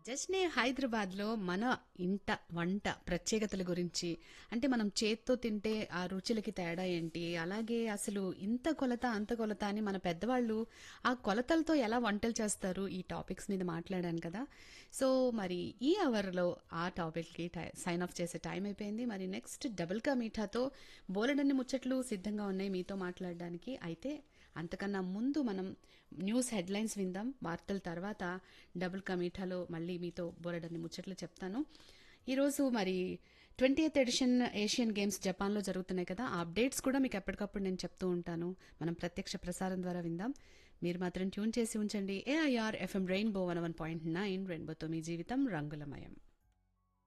జస్నే హైదరాబాద్లో మన ఇంట వంట ప్రత్యేకతల గురించి అంటే మనం చేత్తో తింటే ఆ రుచులకి తేడా ఏంటి అలాగే అసలు ఇంత కొలత అంత కొలత అని మన పెద్దవాళ్ళు ఆ కొలతలతో ఎలా వంటలు చేస్తారు ఈ టాపిక్స్ మీద మాట్లాడాను కదా సో మరి ఈ అవర్లో ఆ టాపిక్కి సైన్ ఆఫ్ చేసే టైం అయిపోయింది మరి నెక్స్ట్ డబుల్ కా మీఠాతో బోలెడన్ని ముచ్చట్లు సిద్ధంగా ఉన్నాయి మీతో మాట్లాడడానికి అయితే అంతకన్నా ముందు మనం న్యూస్ హెడ్లైన్స్ విందాం వార్తల తర్వాత డబుల్ కా మీఠాలో మళ్ళీ మీతో బోలెడన్ని ముచ్చట్లు చెప్తాను ఈరోజు మరి twenty eighth edition Asian games జపాన్లో జరుగుతున్నాయి కదా ఆ అప్డేట్స్ కూడా మీకు ఎప్పటికప్పుడు నేను చెప్తూ ఉంటాను మనం ప్రత్యక్ష ప్రసారం ద్వారా విందాం మీరు మాత్రం ట్యూన్ చేసి ఉంచండి AIR FM rainbow one one point nine రెయిన్బోతో మీ జీవితం రంగులమయం